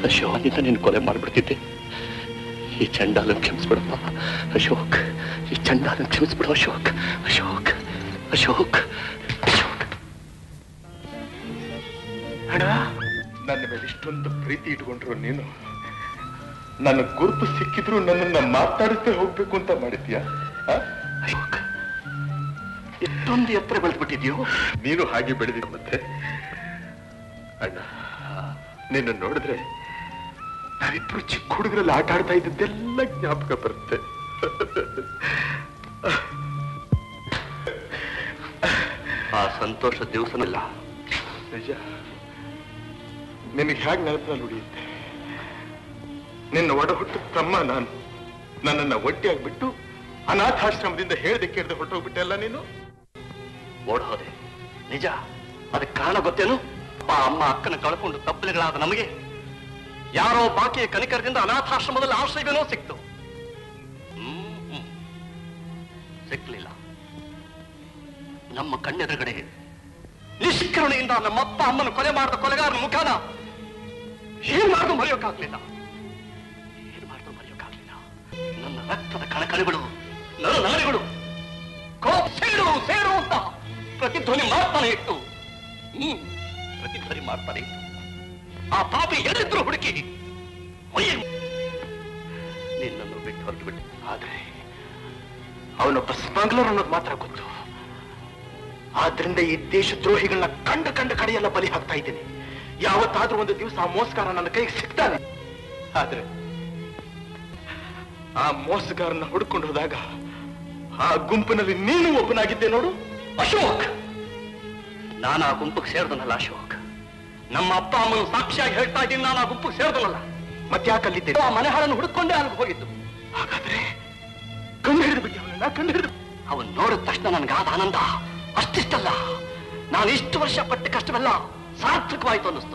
ಅಶೋಕಿಂದ ನೀನು ಕೊಲೆ ಮಾಡ್ಬಿಡ್ತಿದ್ದೆ ಈ ಚಂಡಾಲನ್ ಕ್ಷಮಿಸ್ಬಿಡಪ್ಪ ಅಶೋಕ್ ಈ ಚಂಡಾಲನ್ ಕ್ಷಮಿಸ್ಬಿಡು ಅಶೋಕ್ ಅಶೋಕ್ ಅಶೋಕ್ ಅಶೋಕ್ ಅಣ್ಣ ನನ್ನ ಮೇಲೆ ಇಷ್ಟೊಂದು ಪ್ರೀತಿ ಇಟ್ಕೊಂಡ್ರು ನೀನು ನನ್ನ ಗುರುತು ಸಿಕ್ಕಿದ್ರು ನನ್ನನ್ನ ಮಾತಾಡಿಸ್ತೇ ಹೋಗ್ಬೇಕು ಅಂತ ಮಾಡಿದ್ಯಾ ಆ? ಅಶೋಕ್ ಎಷ್ಟೊಂದು ಎತ್ತರ ಬೆಳೆದ್ಬಿಟ್ಟಿದ್ಯೋ ನೀನು ಹಾಗೆ ಬೆಳೆದಿ ಮತ್ತೆ ಅಣ್ಣ ನಿನ್ನ ನೋಡಿದ್ರೆ ನಾವಿಬ್ರು ಚಿಕ್ಕ ಹುಡುಗರಲ್ಲಿ ಆಟ ಆಡ್ತಾ ಇದ್ದದ್ದೆಲ್ಲ ಜ್ಞಾಪಕ ಬರುತ್ತೆ ಆ ಸಂತೋಷ ದಿವಸನಲ್ಲ ನಿಜ ನಿನಗೆ ಹೇಗೆ ನೆನಪಿನಲ್ಲಿ ಉಳಿಯುತ್ತೆ ನಿನ್ನ ಒಡ ಹುಟ್ಟು ತಮ್ಮ ನಾನು ನನ್ನನ್ನ ಒಟ್ಟಿಯಾಗಿ ಬಿಟ್ಟು ಅನಾಥಾಶ್ರಮದಿಂದ ಹೇಳ್ದೆ ಕೇಳ್ದೆ ಹೊರಟೋಗ್ಬಿಟ್ಟೆಲ್ಲ ನೀನು ಓಡ್ ಹೋದೆ ನಿಜ ಅದಕ್ಕೆ ಕಾರಣ ಗೊತ್ತೇನು ಅಪ್ಪ ಅಮ್ಮ ಅಕ್ಕನ ಕಳ್ಕೊಂಡು ತಪ್ಪಲೆಗಳಾದ ನಮಗೆ ಯಾರೋ ಬಾಕಿಯ ಕನಿಕರದಿಂದ ಅನಾಥಾಶ್ರಮದಲ್ಲಿ ಆಶ್ರಯವೇನೋ ಸಿಕ್ತು ಹ್ಮ್, ಹ್ಮ್. ಸಿಕ್ಲಿಲ್ಲ ನಮ್ಮ ಕಣ್ಣೆದುರುಗಡೆ ನಿಷ್ಕರುಣೆಯಿಂದ ನಮ್ಮಪ್ಪ ಅಮ್ಮನ ಕೊಲೆ ಮಾಡಿದ ಕೊಲೆಗಾರನ ಮುಖಾನ ಏನ್ ಮಾಡಿದ್ರು ಮರೆಯೋಕ್ಕಾಗ್ಲಿಲ್ಲ ಏನ್ ಮಾಡಿದ್ರು ಮರೆಯೋಕ್ಕಾಗ್ಲಿಲ್ಲ ನನ್ನ ರಕ್ತದ ಕಣಕಣಗಳು ನರ ನರಗಳು ಕೋಪ ಸೇರು ಸೇರು ಅಂತ ಪ್ರತಿಧ್ವನಿ ಮಾಡ್ತಾನೆ ಇತ್ತು ಹ್ಮ್ ಪ್ರತಿಧ್ವನಿ ಮಾಡ್ತಾನೆ ಇತ್ತು ಆ ಪಾಪಿ ಎಲ್ಲಿದ್ರು ಹುಡುಕಿ ಒಯ್ಯ ನಿನ್ನನ್ನು ಬಿಟ್ಟು ಹೊರಟು ಬಿಟ್ಟು ಆದ್ರೆ ಅವನೊಬ್ಬ ಸ್ಮಗ್ಲರ್ ಅನ್ನೋದು ಮಾತ್ರ ಗೊತ್ತು ಆದ್ರಿಂದ ಈ ದೇಶದ್ರೋಹಿಗಳನ್ನ ಕಂಡ ಕಂಡ ಕಡೆಯೆಲ್ಲ ಬಲಿ ಹಾಕ್ತಾ ಇದ್ದೀನಿ ಯಾವತ್ತಾದ್ರೂ ಒಂದು ದಿವಸ ಆ ಮೋಸಗಾರ ನನ್ನ ಕೈಗೆ ಸಿಗ್ತಾನೆ ಆದ್ರೆ ಆ ಮೋಸಗಾರನ ಹುಡ್ಕೊಂಡು ಹೋದಾಗ ಆ ಗುಂಪಿನಲ್ಲಿ ನೀನು ಒಬ್ಬನಾಗಿದ್ದೆ ನೋಡು ಅಶೋಕ್ ನಾನು ಆ ಗುಂಪಿಗೆ ಸೇರಿದನಲ್ಲ ಅಶೋಕ್ ನಮ್ಮ ಅಪ್ಪ ಅಮ್ಮನ ಸಾಕ್ಷಿಯಾಗಿ ಹೇಳ್ತಾ ಇದ್ದೀನಿ ನಾನು ಆ ಗುಂಪಿಗೆ ಸೇರಿದನಲ್ಲ ಮತ್ತೆ ಯಾಕೆ ಅಲ್ಲಿದ್ದೆ ಆ ಮನೆ ಹಾಳನ್ನು ಹುಡುಕೊಂಡೇ ಅಲ್ಲಿಗೆ ಹೋಗಿದ್ದು ಹಾಗಾದ್ರೆ ಕಂಡು ಹಿಡಿದು ಬಿಟ್ಟು ಅವನನ್ನ ಕಂಡು ಹಿಡಿದು ಅವನ್ ನೋಡಿದ ತಕ್ಷಣ ನನ್ಗಾದ ಆನಂದ ಅಷ್ಟಿಷ್ಟಲ್ಲ ನಾನು ಇಷ್ಟು ವರ್ಷ ಪಟ್ಟ ಕಷ್ಟವೆಲ್ಲ ಸಾರ್ಥಕವಾಯ್ತು ಅನ್ನಿಸ್ತು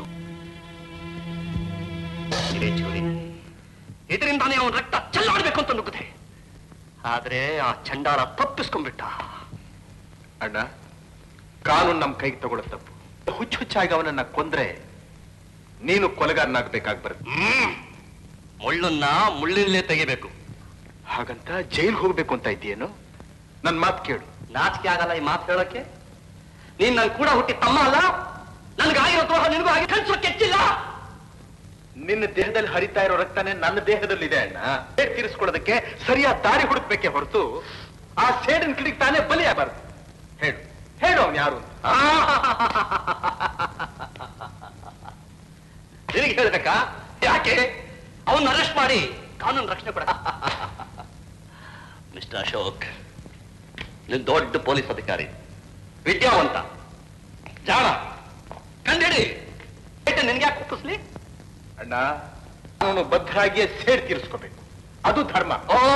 ಇದೇ ಚೂರಿ ಇದರಿಂದಾನೇ ಅವನ ರಕ್ತ ಚೆಲ್ಲಾಡ್ಬೇಕು ಅಂತ ನುಗ್ಗಿದೆ ಆದ್ರೆ ಆ ಚಂಡಾಳ ತಪ್ಪಿಸ್ಕೊಂಡ್ಬಿಟ್ಟ ಅಣ್ಣ ಕಾನೂನು ನಮ್ಮ ಕೈಗೆ ತಗೊಳ್ಳೋ ತಪ್ಪು ಹುಚ್ಚು ಹುಚ್ಚಾಗಿ ಅವನನ್ನ ಕೊಂದ್ರೆ ನೀನು ಕೊಲೆಗಾರನಾಗ್ಬೇಕಾಗಿ ಬರುತ್ತೆ ಹ್ಮ್ ಮುಳ್ಳನ್ನ ಮುಳ್ಳಿನಲ್ಲೇ ತೆಗಿಬೇಕು ಹಾಗಂತ ಜೈಲ್ ಹೋಗ್ಬೇಕು ಅಂತ ಇದ್ದೀಯೇನು ನನ್ ಮಾತು ಕೇಳು ನಾಚಿಕೆ ಆಗಲ್ಲ ಈ ಮಾತು ಹೇಳಕ್ಕೆ ನೀನ್ ನನ್ ಕೂಡ ಹುಟ್ಟಿ ತಮ್ಮ ಅಲ್ಲ ನನ್ಗಾಗಿರೋ ದ್ರೋಹ ನಿನಗೂ ಆಗಿ ಕನ್ಸೋ ಕೆಚ್ಚಿಲ್ಲ ನಿನ್ನ ದೇಹದಲ್ಲಿ ಹರಿತಾ ಇರೋ ರಕ್ತನೇ ನನ್ನ ದೇಹದಲ್ಲಿದೆ ಅಣ್ಣ ಸೇಡ್ ತೀರಿಸ್ಕೊಳ್ಳೋದಕ್ಕೆ ಸರಿಯಾದ ದಾರಿ ಹುಡುಕ್ಬೇಕೆ ಹೊರತು ಆ ಸೇಡಿನ ಕಿಡಿಗೆ ತಾನೇ ಬಲಿಯಾಗಬಾರ್ದು ಹೇಳು ಹೇಳು ಅವನು ಯಾರು ಅಂತ ನಿನಗೆ ಹೇಳ್ಬೇಕಾ ಯಾಕೆ ಅವನ್ನ ಅರೆಸ್ಟ್ ಮಾಡಿ ಕಾನೂನು ರಕ್ಷಣೆ ಕೊಡ ಮಿಸ್ಟರ್ ಅಶೋಕ್ ನೀನ್ ದೊಡ್ಡ ಪೊಲೀಸ್ ಅಧಿಕಾರಿ ವಿದ್ಯಾವಂತ ಜಾಣ ಕಂಡಿಡಿ ನಿನ್ಗೆ ಯಾಕೆ ಒಪ್ಪಿಸ್ಲಿ ಅಣ್ಣ ಅವನು ಬದ್ಧರಾಗಿಯೇ ಸೇಡ್ ತೀರಿಸ್ಕೋಬೇಕು ಅದು ಧರ್ಮ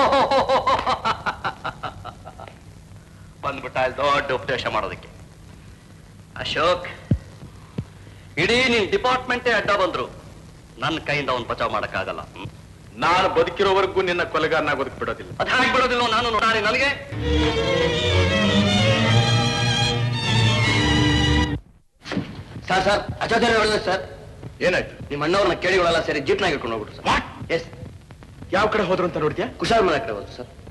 ಬಂದ್ಬಿಟ್ಟ ಅಲ್ಲಿ ದೊಡ್ಡ ಉಪದೇಶ ಮಾಡೋದಕ್ಕೆ ಅಶೋಕ್ ಇಡೀ ನಿನ್ ಡಿಪಾರ್ಟ್ಮೆಂಟೇ ಅಡ್ಡ ಬಂದ್ರು ನನ್ನ ಕೈಯಿಂದ ಅವನ್ ಬಚಾವ್ ಮಾಡಕ್ಕಾಗಲ್ಲ ಹ್ಮ್? ನಾನು ಬದುಕಿರೋವರೆಗೂ ನಿನ್ನ ಕೊಲೆಗಾರನಾಗೋದಕ್ಕೆ ಬಿಡೋದಿಲ್ಲ ಅದ್ ಹಾಗೆ ಬಿಡೋದಿಲ್ಲ ನಾನು ನೋಡಾರಿ ನನಗೆ ಸರ್ ಸರ್ ಅಚಾಚಾರ್ಯ ಹೇಳಿದ್ರೆ ಸರ್ ಏನಾಯ್ತು ನಿಮ್ಮ ಅಣ್ಣವ್ರನ್ನ ಕೇಳಿಗಳಲ್ಲ ಸೇರಿ ಜೀಪ್ನಾಗ ಇಟ್ಕೊಂಡು ಹೋಗ್ಬಿಟ್ರು ಸರ್ ಎಸ್ ಯಾವ ಕಡೆ ಹೋದ್ರು ಅಂತ ನೋಡಿದ್ಯಾ ಕುಶಾಲ್ ಮನೆ ಕಡೆ ಹೋದ್ರು ಸರ್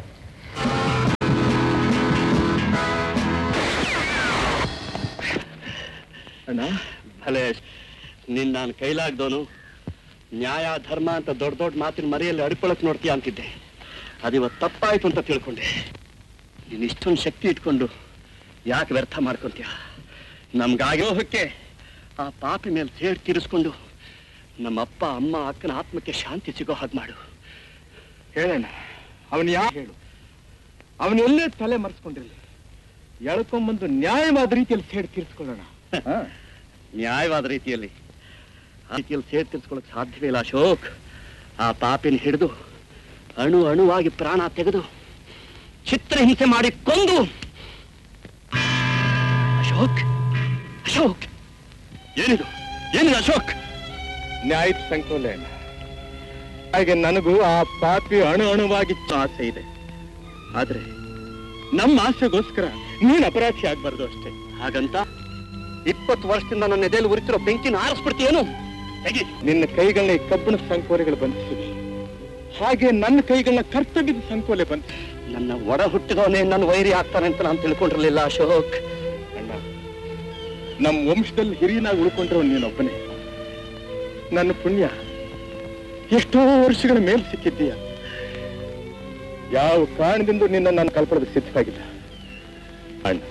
ಅಣ್ಣ ಭಲೆ ನಿನ್ ನಾನು ಕೈಲಾಗ್ದವನು ನ್ಯಾಯ ಧರ್ಮ ಅಂತ ದೊಡ್ಡ ದೊಡ್ಡ ಮಾತಿನ ಮರೆಯಲ್ಲಿ ಅಡಿಕೊಳಕ್ ನೋಡ್ತೀಯ ಅಂತಿದ್ದೆ ಅದಿವತ್ತು ತಪ್ಪಾಯ್ತು ಅಂತ ತಿಳ್ಕೊಂಡೆ ನೀನ್ ಇಷ್ಟೊಂದು ಶಕ್ತಿ ಇಟ್ಕೊಂಡು ಯಾಕೆ ವ್ಯರ್ಥ ಮಾಡ್ಕೊಂತೀಯ ನಮ್ಗಾಗೋಹಕ್ಕೆ ಆ ಪಾಪಿ ಮೇಲೆ ಸೇಡ್ ತೀರಿಸ್ಕೊಂಡು ನಮ್ಮ ಅಪ್ಪ ಅಮ್ಮ ಅಕ್ಕನ ಆತ್ಮಕ್ಕೆ ಶಾಂತಿ ಸಿಗೋ ಹಾಗೆ ಮಾಡು ಹೇಳಣ್ಣ ಅವನು ಯಾ ಹೇಳು ಅವನು ಎಲ್ಲೇ ತಲೆ ಮರೆಸ್ಕೊಂಡಿರ್ಲಿ ಎಳ್ಕೊಂಬಂದು ನ್ಯಾಯವಾದ ರೀತಿಯಲ್ಲಿ ಸೇಡ್ ತೀರಿಸ್ಕೊಳ್ಳೋಣ ನ್ಯಾಯವಾದ ರೀತಿಯಲ್ಲಿ ಆ ರೀತಿಯಲ್ಲಿ ಸೇಡ್ ತೀರಿಸ್ಕೊಳ್ಳೋಕೆ ಸಾಧ್ಯವೇ ಇಲ್ಲ ಅಶೋಕ್ ಆ ಪಾಪಿನ ಹಿಡಿದು ಅಣು ಅಣುವಾಗಿ ಪ್ರಾಣ ತೆಗೆದು ಚಿತ್ರಹಿಂಸೆ ಮಾಡಿ ಕೊಂದು ಅಶೋಕ್ ಅಶೋಕ್ ಏನಿದು ಏನಿದು ಅಶೋಕ್ ನ್ಯಾಯದ ಸಂಕೋಲೆ ಅಣ್ಣ ಹಾಗೆ ನನಗೂ ಆ ಪಾಪಿ ಅಣು ಅಣುವಾಗಿ ಆಸೆ ಇದೆ ಆದ್ರೆ ನಮ್ಮ ಆಸೆಗೋಸ್ಕರ ನೀನ್ ಅಪರಾಧಿ ಆಗ್ಬಾರ್ದು ಅಷ್ಟೇ ಹಾಗಂತ ಇಪ್ಪತ್ತು ವರ್ಷದಿಂದ ನನ್ನ ಎದೆಯಲ್ಲಿ ಉರಿತಿರೋ ಬೆಂಕಿನ ಆರಿಸ್ಬಿಡ್ತೀಯೇನು ತೆಗಿ ನಿನ್ನ ಕೈಗಳನ್ನ ಈ ಕಬ್ಬಿಣದ ಸಂಕೋಲೆಗಳು ಬಂಧಿಸಿವೆ ಹಾಗೆ ನನ್ನ ಕೈಗಳನ್ನ ಕರ್ತವ್ಯದ ಸಂಕೋಲೆ ಬಂಧಿಸಿ ನನ್ನ ಒಡ ಹುಟ್ಟಿದವನೇ ನನ್ನ ವೈರಿ ಆಗ್ತಾನೆ ಅಂತ ನಾನು ತಿಳ್ಕೊಂಡಿರ್ಲಿಲ್ಲ ಅಶೋಕ್ ಅಣ್ಣ ನಮ್ಮ ವಂಶದಲ್ಲಿ ಹಿರಿಯನಾಗಿ ಉಳ್ಕೊಂಡ್ರವ್ ನೀನೊಬ್ಬನೇ ನನ್ನ ಪುಣ್ಯ ಎಷ್ಟೋ ವರ್ಷಗಳ ಮೇಲೆ ಸಿಕ್ಕಿದ್ದೀಯ ಯಾವ ಕಾರಣದಿಂದ ನಿನ್ನ ನಾನು ಕಲ್ಪಡದ ಸಿದ್ಧವಾಗಿಲ್ಲ ಅಣ್ಣ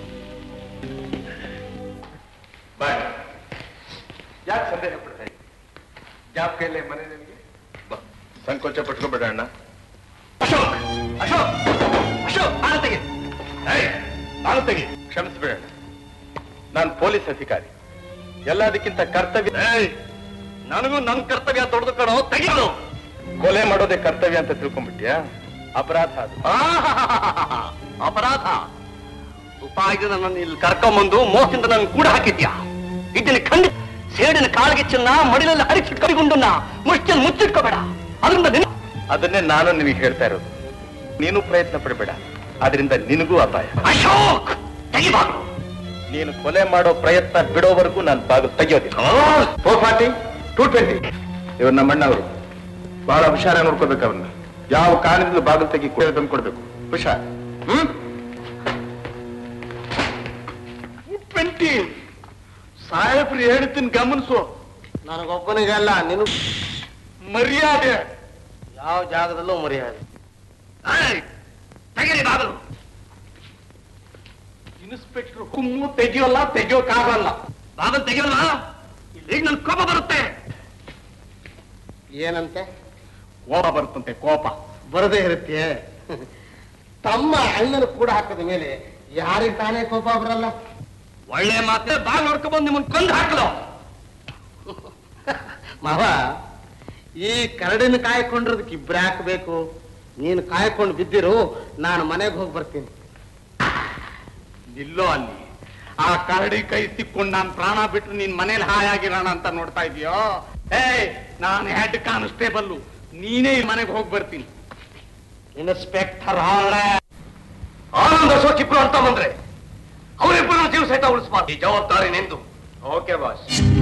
ಯಾಕೆ ಸಂದೇಹ ಪಡ್ತಾ ಇದ್ದೀನಿ ಜ್ಞಾಪಕ ಇಲ್ಲ ಮನೆ ನಿನಗೆ ಸಂಕೋಚ ಪಟ್ಕೋಬೇಡ ಅಣ್ಣ ಅಶೋಕ್ ಅಶೋಕ್ ಅಶೋಕ್ ಬಾಣ ತೆಗೆ ನಾನು ತೆಗಿ ಕ್ಷಮಿಸಬೇಡ ನಾನು ಪೊಲೀಸ್ ಅಧಿಕಾರಿ ಎಲ್ಲದಕ್ಕಿಂತ ಕರ್ತವ್ಯ ಏಯ್, ನನಗೂ ನನ್ನ ಕರ್ತವ್ಯ ದೊಡ್ಡದು ಕಣೋ ತೆಗೆಯೋದು ಕೊಲೆ ಮಾಡೋದೇ ಕರ್ತವ್ಯ ಅಂತ ತಿಳ್ಕೊಂಡ್ಬಿಟ್ಯಾ ಅಪರಾಧ ಅದು ಆಹಾಹಾಹಾಹಾ. ಅಪರಾಧ ಉಪಾಯದಿಂದ ನನ್ನ ಇಲ್ಲಿ ಕರ್ಕೊಂಬಂದು ಮೋಸದಿಂದ ನನ್ನ ಕೂಡ ಹಾಕಿದ್ಯಾ ಇದನ್ನ ಖಂಡಿತ ಸೇಡಿನ ಕಾಳಗಿಚ್ಚನ್ನ ಮಡಿಲಲ್ಲಿ ಹರಿಸಿ ಕೈಗುಂಡನ್ನ ಮುಷ್ಟಿಯಲ್ಲಿ ಮುಚ್ಚಿಟ್ಕೋಬೇಡ ಅದರಿಂದ ನಿನ್ನ ಅದನ್ನೇ ನಾನು ನಿನಗೆ ಹೇಳ್ತಾ ಇರೋದು ನೀನು ಪ್ರಯತ್ನ ಪಡಬೇಡ ಅದರಿಂದ ನಿನಗೂ ಅಪಾಯ ಅಶೋಕ್ ತೆಗಿಬಾರ್ದು ನೀನು ಕೊಲೆ ಮಾಡೋ ಪ್ರಯತ್ನ ಬಿಡೋವರೆಗೂ ನಾನು ಬಾಗಿಲು ತೆಗೆಯೋದಿಲ್ಲ ಫೋರ್ ಫಾರ್ಟಿ ಟೂ ಟ್ವೆಂಟಿ ಇವ್ರು ನಮ್ಮ ಅಣ್ಣವರು ಬಹಳ ಹುಷಾರ ನೋಡ್ಕೋಬೇಕು ಅವ್ರನ್ನ ಯಾವ ಕಾರಣದಿಂದ ಬಾಗಿಲು ತೆಗಿ ಕೊಡ ತಂದು ಕೊಡ್ಬೇಕು ಹುಷಾರ್ ಹ್ಮ್ ಟ್ವೆಂಟಿ ಸಾಹೇಬ್ರು ಹೇಳ್ತೀನಿ ಗಮನಿಸು ನನಗೊಬ್ಬನಿಗಲ್ಲ ನಿನ್ನ ಮರ್ಯಾದೆ ಯಾವ ಜಾಗದಲ್ಲೂ ಮರ್ಯಾದೆ ಏಯ್, ತೆಗೀರಿ ಬಾಗಿಲು ಇನ್ಸ್ಪೆಕ್ಟರ್ ಹುಮ್ಮು ತೆಗಿಯೋಲ್ಲ ತೆಗಿಯೋಕ್ಕಾಗಲ್ಲ ಬಾಗಿಲು ತೆಗಿಯಲ್ಲ ಇಲ್ಲಿ ಈಗ ನನ್ ಕೋಪ ಬರುತ್ತೆ ಏನಂತೆ ಕೋಪ ಬರುತ್ತಂತೆ ಕೋಪ ಬರದೇ ಇರುತ್ತೆ ತಮ್ಮ ಅಣ್ಣನ ಕೂಡ ಹಾಕದ ಮೇಲೆ ಯಾರಿಗೆ ತಾನೇ ಕೋಪ ಬರಲ್ಲ ಒಳ್ಳೆ ಮಾತೆ ಬಾಗಿಲು ಹೊಡ್ಕೊಂಡ್ಬಂದು ನಿಮ್ಮನ್ನ ಕೊಂದು ಹಾಕಲು ಮಾವ ಈ ಕರಡಿನ ಕಾಯ್ಕೊಂಡಿರೋದಕ್ಕೆ ಇಬ್ರು ಹಾಕಬೇಕು ನೀನು ಕಾಯ್ಕೊಂಡು ಬಿದ್ದಿರು ನಾನು ಮನೆಗೆ ಹೋಗಿ ಬರ್ತೀನಿ ನಿಲ್ಲೋ ಅಲ್ಲಿ ಆ ಕರಡಿ ಕೈ ಸಿಕ್ಕೊಂಡು ನಾನು ಪ್ರಾಣ ಬಿಟ್ಟು ನಿನ್ ಮನೇಲಿ ಹಾಯಾಗಿರೋಣ ಅಂತ ನೋಡ್ತಾ ಇದೀಯೋ ಏಯ್ ನಾನು ಹೆಡ್ ಕಾನ್ಸ್ಟೇಬಲ್ ನೀನೇ ಈ ಮನೆಗೆ ಹೋಗಿ ಬರ್ತೀನಿ ಇನ್ಸ್ಪೆಕ್ಟರ್ ಹಾಳೆ ಆನಂದ ಅಶೋಕ್ ಇಬ್ರು ಅಂತ ಬಂದ್ರೆ ಅವರಿಬ್ಬರು ಜೀವ ಸಹಿತ ಉಳಿಸಬಾರ್ದು ಈ ಜವಾಬ್ದಾರಿ ನಿಂದು ಓಕೆ ಬಾಸ್